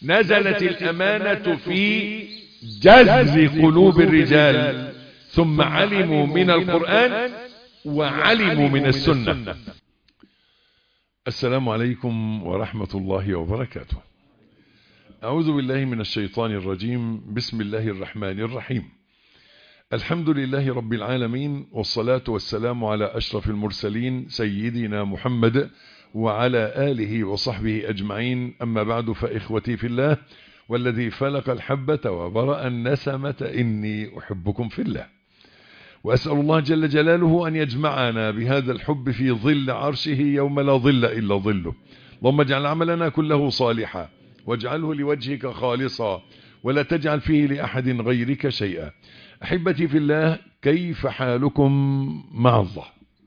نزلت الأمانة في جذب قلوب الرجال ثم علموا من القرآن وعلموا من السنة السلام عليكم ورحمة الله وبركاته أعوذ بالله من الشيطان الرجيم بسم الله الرحمن الرحيم الحمد لله رب العالمين والصلاة والسلام على أشرف المرسلين سيدنا محمد وعلى آله وصحبه أجمعين أما بعد فإخوتي في الله والذي فلق الحبة وبرأ النسمة إني أحبكم في الله وأسأل الله جل جلاله أن يجمعنا بهذا الحب في ظل عرشه يوم لا ظل إلا ظله اللهم اجعل عملنا كله صالحا واجعله لوجهك خالصا ولا تجعل فيه لأحد غيرك شيئا أحبتي في الله كيف حالكم مع الله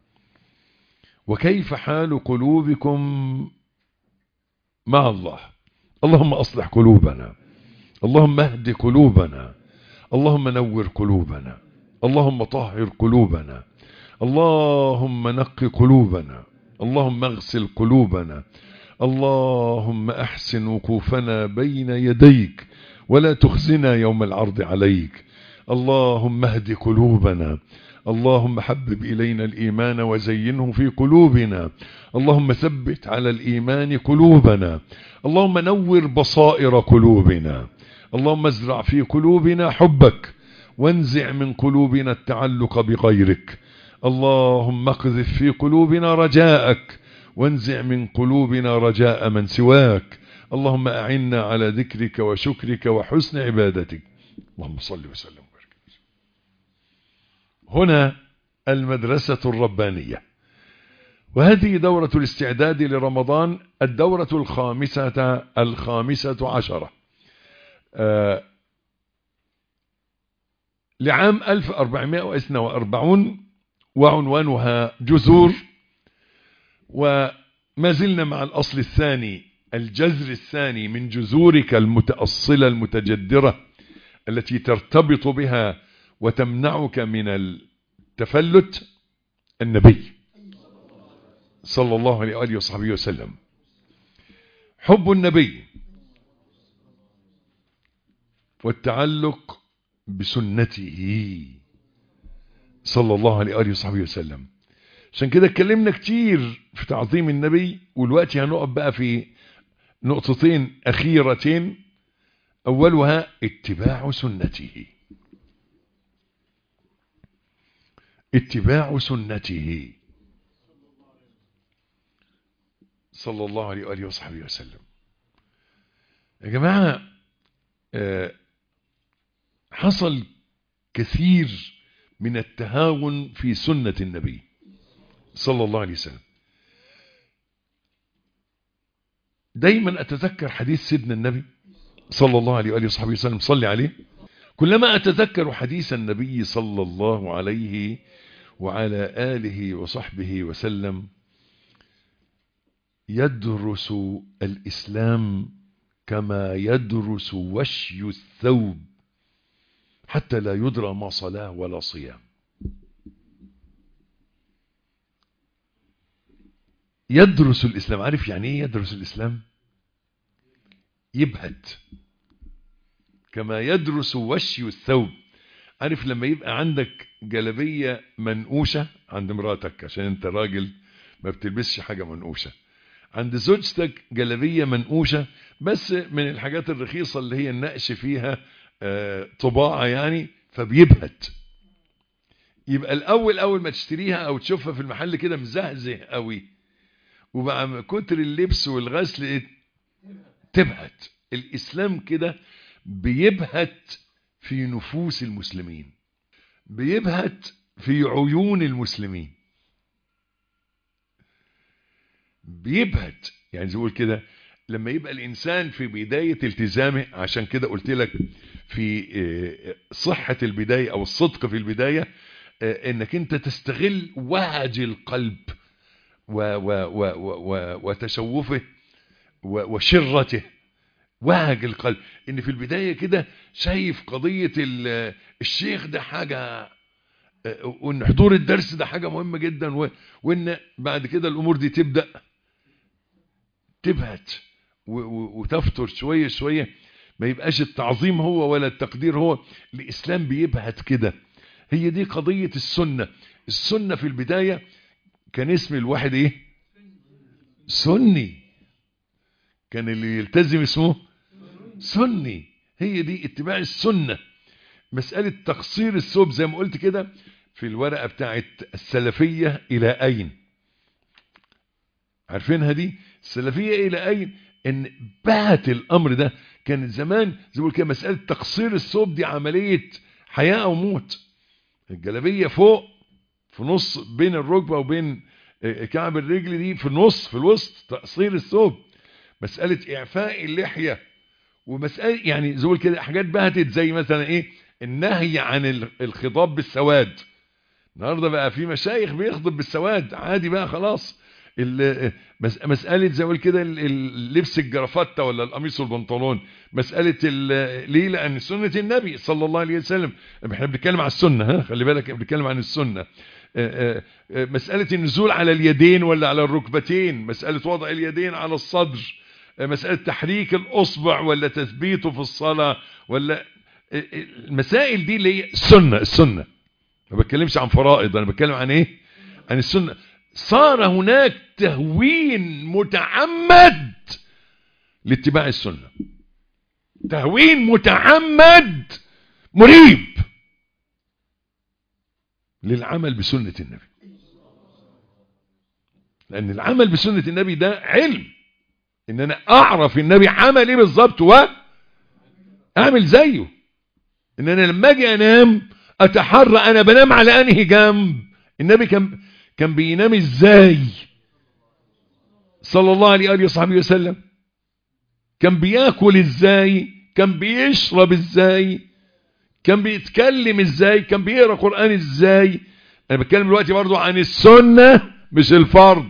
وكيف حال قلوبكم مع الله اللهم أصلح قلوبنا اللهم اهد قلوبنا اللهم نور قلوبنا اللهم طهر قلوبنا اللهم نق قلوبنا اللهم اغسل قلوبنا اللهم أحسن وقوفنا بين يديك ولا تخزنا يوم العرض عليك اللهم اهد قلوبنا اللهم حبب إلينا الإيمان وزينه في قلوبنا اللهم ثبت على الإيمان قلوبنا اللهم نور بصائر قلوبنا اللهم ازرع في قلوبنا حبك وانزع من قلوبنا التعلق بغيرك اللهم اقذف في قلوبنا رجاءك وانزع من قلوبنا رجاء من سواك اللهم أعنا على ذكرك وشكرك وحسن عبادتك اللهم صل وسلم وبارك هنا المدرسة الربانية وهذه دورة الاستعداد لرمضان الدورة الخامسة الخامسة عشرة آه لعام 1442 وعنوانها جذور وما زلنا مع الأصل الثاني الجذر الثاني من جذورك المتأصلة المتجدرة التي ترتبط بها وتمنعك من التفلت النبي صلى الله عليه وآله وصحبه وسلم حب النبي والتعلق بسنته صلى الله عليه وآله وصحبه وسلم عشان كده اتكلمنا كتير في تعظيم النبي والوقت هنقف بقى في نقطتين أخيرتين أولها اتباع سنته اتباع سنته صلى الله عليه وآله وصحبه وسلم يا جماعة آه حصل كثير من التهاون في سنة النبي صلى الله عليه وسلم دايما أتذكر حديث سيدنا النبي صلى الله عليه وآله وصحبه وسلم صلي عليه كلما أتذكر حديث النبي صلى الله عليه وعلى آله وصحبه وسلم يدرس الإسلام كما يدرس وشي الثوب حتى لا يدرى ما صلاة ولا صيام يدرس الإسلام عارف يعني ايه يدرس الإسلام يبهت كما يدرس وشي الثوب عارف لما يبقى عندك جلبية منقوشة عند مراتك عشان انت راجل ما بتلبسش حاجة منقوشة عند زوجتك جلبية منقوشة بس من الحاجات الرخيصة اللي هي النقش فيها آه طباعة يعني فبيبهت يبقى الأول أول ما تشتريها أو تشوفها في المحل كده مزهزه قوي وبقى كتر اللبس والغسل تبهت الإسلام كده بيبهت في نفوس المسلمين بيبهت في عيون المسلمين بيبهت يعني زي كده لما يبقى الإنسان في بداية التزامه عشان كده قلت لك في صحة البداية أو الصدق في البداية انك انت تستغل وهج القلب و و و و وتشوفه وشرته وهج القلب ان في البداية كده شايف قضية الشيخ ده حاجة وان حضور الدرس ده حاجة مهمة جدا وان بعد كده الامور دي تبدأ تبهت وتفتر شوية شوية ما يبقاش التعظيم هو ولا التقدير هو الإسلام بيبهت كده هي دي قضية السنة السنة في البداية كان اسم الواحد ايه سني كان اللي يلتزم اسمه سني هي دي اتباع السنة مسألة تقصير الثوب زي ما قلت كده في الورقة بتاعت السلفية إلى أين عارفينها دي السلفية إلى أين إن بات الأمر ده كان زمان زي ما كده مسألة تقصير الثوب دي عملية حياة أو موت الجلابية فوق في نص بين الركبة وبين كعب الرجل دي في النص في الوسط تقصير الثوب مسألة إعفاء اللحية ومسألة يعني زول كده حاجات بهتت زي مثلا إيه النهي عن الخضاب بالسواد النهارده بقى في مشايخ بيخضب بالسواد عادي بقى خلاص مسألة زي ما كده لبس الجرافته ولا القميص والبنطلون مسألة ليه لأن سنة النبي صلى الله عليه وسلم احنا بنتكلم عن السنة ها خلي بالك بنتكلم عن السنة مسألة النزول على اليدين ولا على الركبتين مسألة وضع اليدين على الصدر مسألة تحريك الأصبع ولا تثبيته في الصلاة ولا المسائل دي اللي هي السنة السنة ما بتكلمش عن فرائض انا بتكلم عن ايه عن السنة صار هناك تهوين متعمد لاتباع السنة تهوين متعمد مريب للعمل بسنة النبي لان العمل بسنة النبي ده علم ان انا اعرف النبي عمل ايه بالظبط واعمل زيه ان انا لما اجي انام اتحرى انا بنام على انهي جنب النبي كان كان بينام ازاي صلى الله عليه واله وصحبه وسلم كان بياكل ازاي كان بيشرب ازاي كان بيتكلم ازاي كان بيقرا قران ازاي انا بتكلم دلوقتي برضو عن السنه مش الفرض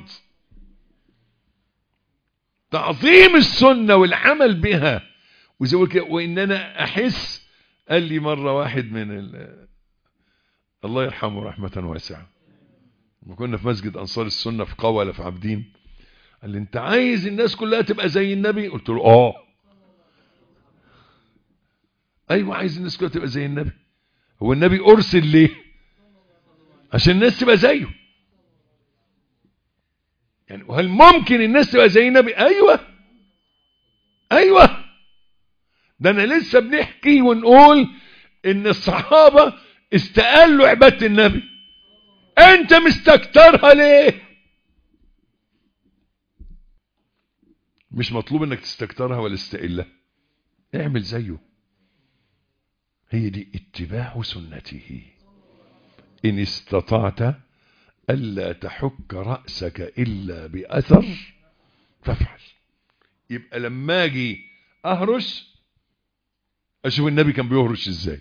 تعظيم السنه والعمل بها وزي كده وان انا احس قال لي مره واحد من ال... الله يرحمه رحمه واسعه لما كنا في مسجد انصار السنه في قوله في عابدين قال لي انت عايز الناس كلها تبقى زي النبي قلت له اه ايوه عايز الناس كلها تبقى زي النبي هو النبي ارسل ليه عشان الناس تبقى زيه يعني وهل ممكن الناس تبقى زي النبي ايوه ايوه ده انا لسه بنحكي ونقول ان الصحابه استقلوا عباده النبي انت مستكترها ليه مش مطلوب انك تستكترها ولا تستقلها اعمل زيه هي دي اتباع سنته ان استطعت الا تحك رأسك الا باثر فافعل يبقى لما اجي اهرش اشوف النبي كان بيهرش ازاي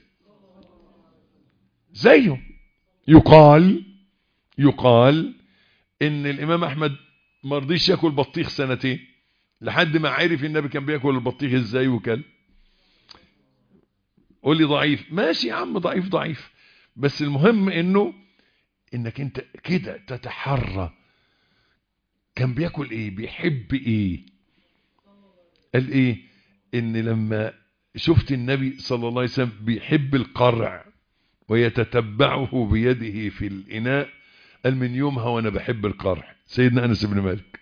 زيه يقال يقال ان الامام احمد ما رضيش ياكل بطيخ سنتين لحد ما عرف النبي كان بياكل البطيخ ازاي وكل قول لي ضعيف ماشي يا عم ضعيف ضعيف بس المهم انه انك انت كده تتحرى كان بياكل ايه بيحب ايه قال ايه ان لما شفت النبي صلى الله عليه وسلم بيحب القرع ويتتبعه بيده في الاناء قال من يومها وانا بحب القرع سيدنا انس بن مالك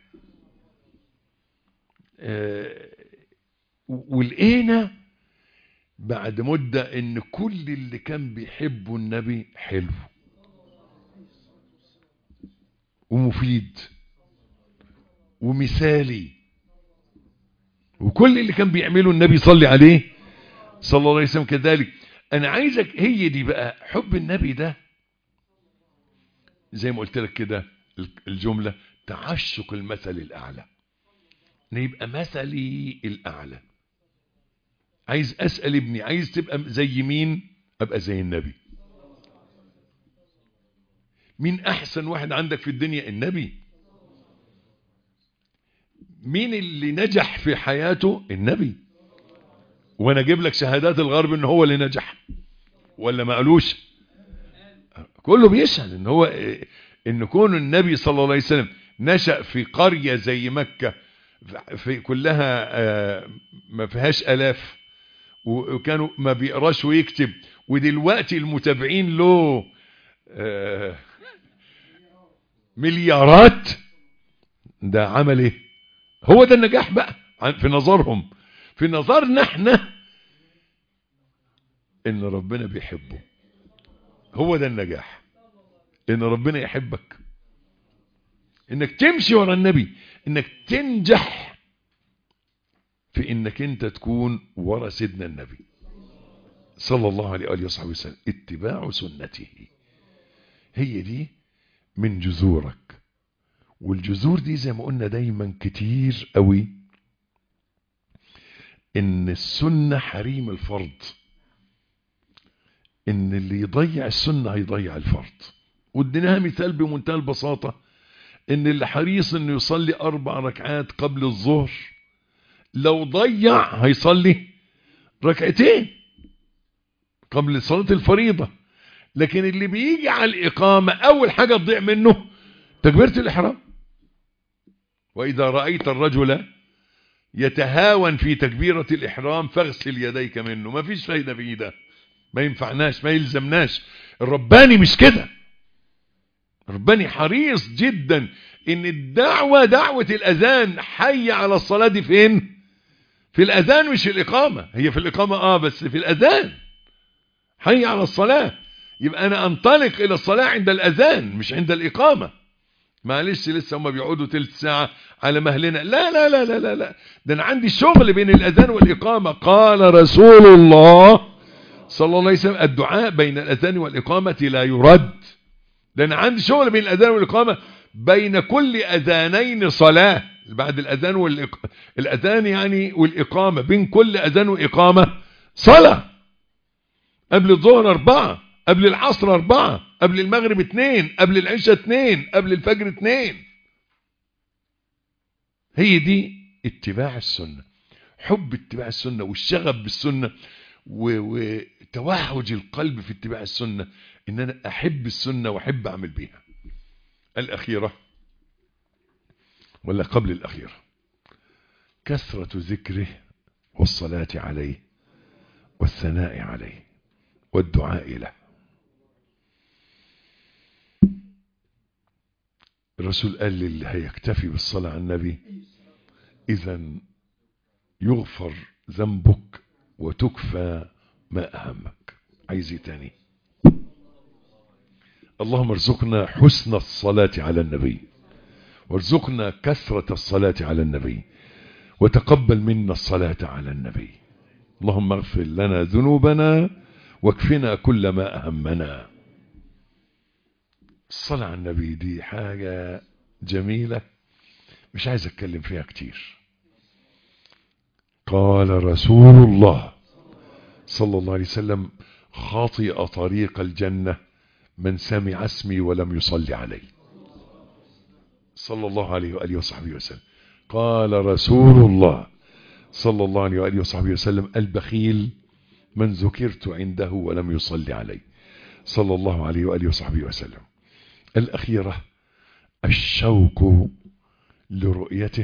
آه ولقينا بعد مدة ان كل اللي كان بيحبه النبي حلو ومفيد ومثالي وكل اللي كان بيعمله النبي صلي عليه صلى الله عليه وسلم كذلك انا عايزك هي دي بقى حب النبي ده زي ما قلت لك كده الجملة تعشق المثل الاعلى ان يبقى مثلي الاعلى عايز اسأل ابني عايز تبقى زي مين ابقى زي النبي مين احسن واحد عندك في الدنيا النبي مين اللي نجح في حياته النبي وانا اجيب لك شهادات الغرب ان هو اللي نجح ولا ما قالوش كله بيشهد ان هو ان كون النبي صلى الله عليه وسلم نشأ في قرية زي مكة في كلها آه، ما فيهاش الاف وكانوا ما بيقراش ويكتب ودلوقتي المتابعين له آه، مليارات ده عمل ايه هو ده النجاح بقى عن- في نظرهم في نظرنا احنا ان ربنا بيحبه هو ده النجاح ان ربنا يحبك انك تمشي ورا النبي انك تنجح في انك انت تكون ورا سيدنا النبي صلى الله عليه وآله وصحبه وسلم اتباع سنته هي دي من جذورك والجذور دي زي ما قلنا دايما كتير قوي ان السنة حريم الفرض ان اللي يضيع السنة هيضيع الفرض واديناها مثال بمنتهى البساطة ان اللي حريص انه يصلي اربع ركعات قبل الظهر لو ضيع هيصلي ركعتين قبل صلاة الفريضة لكن اللي بيجي على الإقامة أول حاجة تضيع منه تكبيرة الإحرام وإذا رأيت الرجل يتهاون في تكبيرة الإحرام فاغسل يديك منه ما فيش فايدة في ده ما ينفعناش ما يلزمناش الرباني مش كده الرباني حريص جدا ان الدعوة دعوة الأذان حي على الصلاة دي فين في الأذان مش في الإقامة هي في الإقامة آه بس في الأذان حي على الصلاة يبقى أنا أنطلق إلى الصلاة عند الأذان مش عند الإقامة معلش لسه هم بيقعدوا تلت ساعة على مهلنا لا لا لا لا لا, لا. ده أنا عندي شغل بين الأذان والإقامة قال رسول الله صلى الله عليه وسلم الدعاء بين الأذان والإقامة لا يرد ده أنا عندي شغل بين الأذان والإقامة بين كل أذانين صلاة بعد الأذان والإق... الأذان يعني والإقامة بين كل أذان وإقامة صلاة قبل الظهر أربعة قبل العصر أربعة قبل المغرب اتنين قبل العشاء اتنين قبل الفجر اتنين هي دي اتباع السنة حب اتباع السنة والشغف بالسنة و- وتوهج القلب في اتباع السنة ان انا احب السنة واحب اعمل بيها الاخيرة ولا قبل الاخيرة كثرة ذكره والصلاة عليه والثناء عليه والدعاء له الرسول قال للي هيكتفي بالصلاة على النبي إذا يغفر ذنبك وتكفى ما أهمك عايز إيه تاني اللهم ارزقنا حسن الصلاة على النبي وارزقنا كثرة الصلاة على النبي وتقبل منا الصلاة على النبي اللهم اغفر لنا ذنوبنا واكفنا كل ما أهمنا الصلاة على النبي دي حاجة جميلة مش عايز اتكلم فيها كتير قال رسول الله صلى الله عليه وسلم خاطئ طريق الجنة من سمع اسمي ولم يصلي علي صلى الله عليه وآله وصحبه وسلم قال رسول الله صلى الله عليه وآله وصحبه وسلم البخيل من ذكرت عنده ولم يصلي علي صلى الله عليه وآله وصحبه وسلم الأخيرة الشوق لرؤيته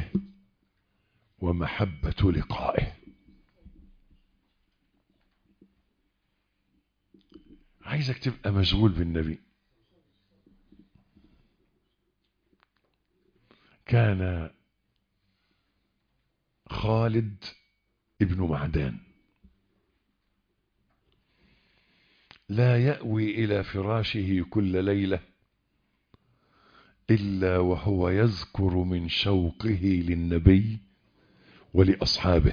ومحبة لقائه عايزك تبقى مشغول بالنبي كان خالد ابن معدان لا يأوي إلى فراشه كل ليلة إلا وهو يذكر من شوقه للنبي ولأصحابه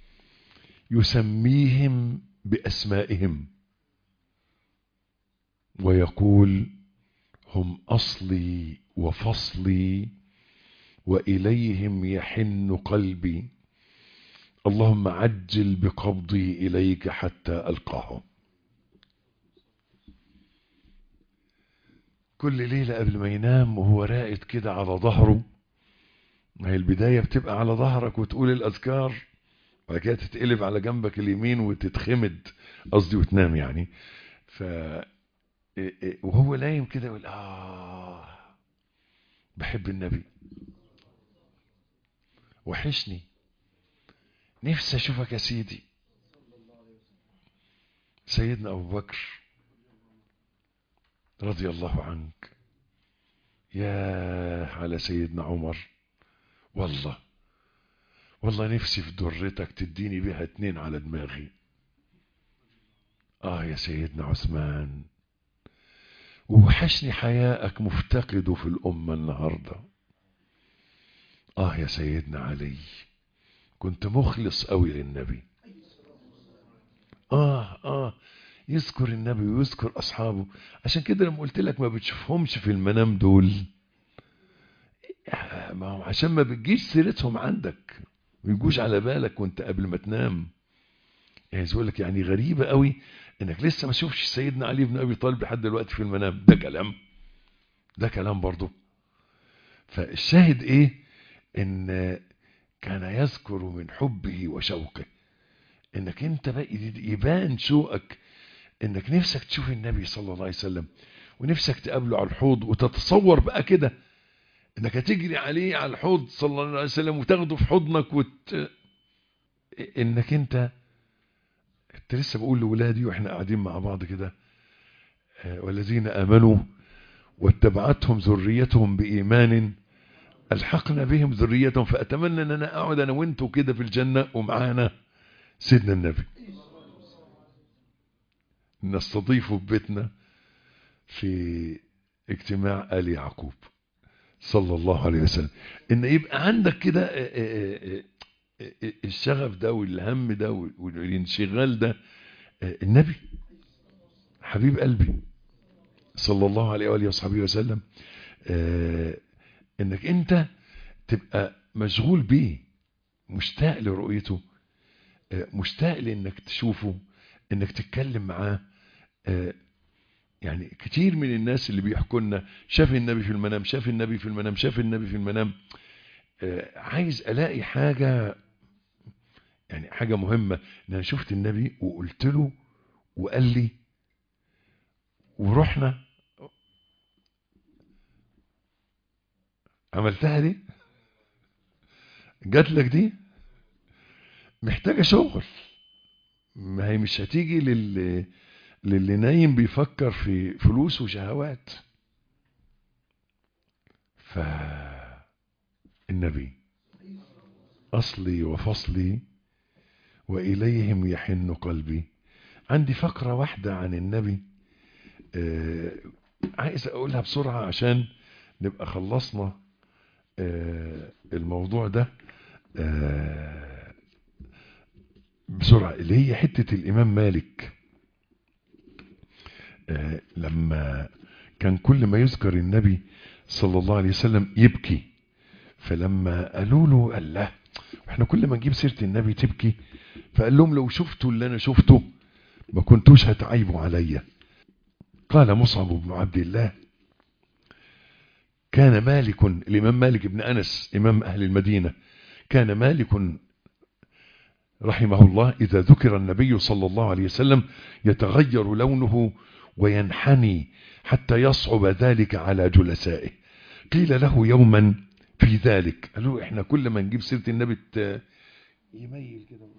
يسميهم بأسمائهم ويقول هم أصلي وفصلي وإليهم يحن قلبي اللهم عجل بقبضي إليك حتى ألقاهم كل ليلة قبل ما ينام وهو راقد كده على ظهره ما هي البداية بتبقى على ظهرك وتقول الأذكار وبعد كده تتقلب على جنبك اليمين وتتخمد قصدي وتنام يعني ف وهو نايم كده يقول آه بحب النبي وحشني نفسي اشوفك يا سيدي سيدنا ابو بكر رضي الله عنك يا على سيدنا عمر والله والله نفسي في درتك تديني بيها اتنين على دماغي اه يا سيدنا عثمان ووحشني حياءك مفتقده في الأمة النهاردة آه يا سيدنا علي كنت مخلص قوي للنبي آه آه يذكر النبي ويذكر أصحابه عشان كده لما قلت لك ما بتشوفهمش في المنام دول ما هو عشان ما بتجيش سيرتهم عندك ما يجوش على بالك وانت قبل ما تنام يعني يقول لك يعني غريبة قوي انك لسه ما تشوفش سيدنا علي بن ابي طالب لحد دلوقتي في المنام ده كلام ده كلام برضه فالشاهد ايه ان كان يذكر من حبه وشوقه انك انت بقى يبان شوقك انك نفسك تشوف النبي صلى الله عليه وسلم ونفسك تقابله على الحوض وتتصور بقى كده انك هتجري عليه على الحوض صلى الله عليه وسلم وتاخده في حضنك وت... انك انت كنت لسه بقول لولادي واحنا قاعدين مع بعض كده والذين امنوا واتبعتهم ذريتهم بايمان الحقنا بهم ذريتهم فاتمنى ان انا اقعد انا وانتوا كده في الجنه ومعانا سيدنا النبي نستضيفه في بيتنا في اجتماع ال يعقوب صلى الله عليه وسلم ان يبقى عندك كده الشغف ده والهم ده والانشغال ده النبي حبيب قلبي صلى الله عليه وآله وصحبه وسلم انك انت تبقى مشغول بيه مشتاق لرؤيته مشتاق لانك تشوفه انك تتكلم معاه يعني كتير من الناس اللي بيحكوا لنا شاف النبي في المنام شاف النبي في المنام شاف النبي في المنام عايز الاقي حاجة يعني حاجة مهمة ان انا شفت النبي وقلت له وقال لي ورحنا عملتها دي جات لك دي محتاجة شغل ما هي مش هتيجي للي للي نايم بيفكر في فلوس وشهوات ف النبي أصلي وفصلي وإليهم يحن قلبي عندي فقرة واحدة عن النبي آه عايز أقولها بسرعة عشان نبقى خلصنا آه الموضوع ده آه بسرعة اللي هي حتة الإمام مالك آه لما كان كل ما يذكر النبي صلى الله عليه وسلم يبكي فلما قالوا له قال له احنا كل ما نجيب سيرة النبي تبكي فقال لهم لو شفتوا اللي انا شفته ما كنتوش هتعيبوا عليا قال مصعب بن عبد الله كان مالك الامام مالك بن انس امام اهل المدينة كان مالك رحمه الله اذا ذكر النبي صلى الله عليه وسلم يتغير لونه وينحني حتى يصعب ذلك على جلسائه قيل له يوما في ذلك قالوا احنا كل ما نجيب سيرة النبي يميل كده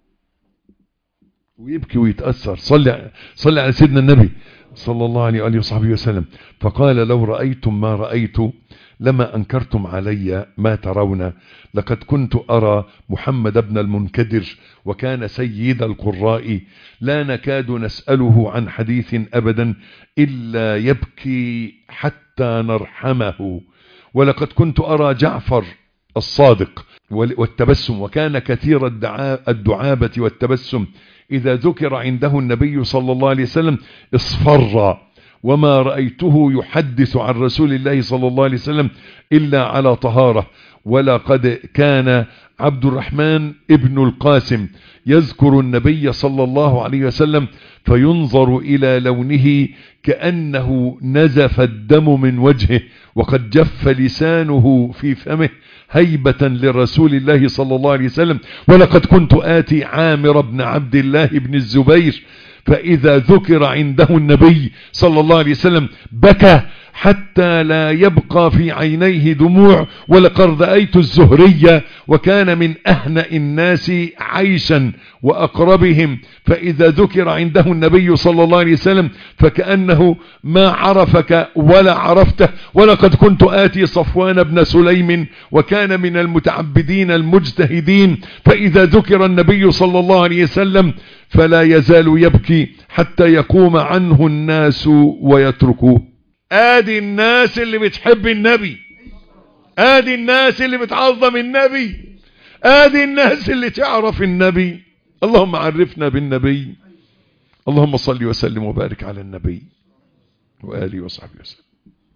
ويبكي ويتأثر صلي, صلي على سيدنا النبي صلى الله عليه وآله وصحبه وسلم فقال لو رأيتم ما رأيت لما أنكرتم علي ما ترون لقد كنت أرى محمد بن المنكدر وكان سيد القراء لا نكاد نسأله عن حديث أبدا إلا يبكي حتى نرحمه ولقد كنت أرى جعفر الصادق والتبسم وكان كثير الدعابة والتبسم إذا ذكر عنده النبي صلى الله عليه وسلم اصفر وما رأيته يحدث عن رسول الله صلى الله عليه وسلم إلا على طهارة ولقد كان عبد الرحمن ابن القاسم يذكر النبي صلى الله عليه وسلم فينظر إلى لونه كأنه نزف الدم من وجهه وقد جف لسانه في فمه هيبة لرسول الله صلى الله عليه وسلم ولقد كنت آتي عامر بن عبد الله بن الزبير فإذا ذكر عنده النبي صلى الله عليه وسلم بكى حتى لا يبقى في عينيه دموع ولقد رأيت الزهرية وكان من أهنأ الناس عيشا وأقربهم فإذا ذكر عنده النبي صلى الله عليه وسلم فكأنه ما عرفك ولا عرفته ولقد كنت آتي صفوان بن سليم وكان من المتعبدين المجتهدين فإذا ذكر النبي صلى الله عليه وسلم فلا يزال يبكي حتى يقوم عنه الناس ويتركوه ادي الناس اللي بتحب النبي ادي الناس اللي بتعظم النبي ادي الناس اللي تعرف النبي اللهم عرفنا بالنبي اللهم صل وسلم وبارك على النبي وآله وصحبه وسلم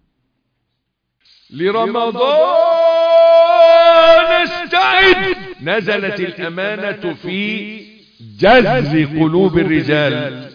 لرمضان استعد نزلت الأمانة في جذب قلوب الرجال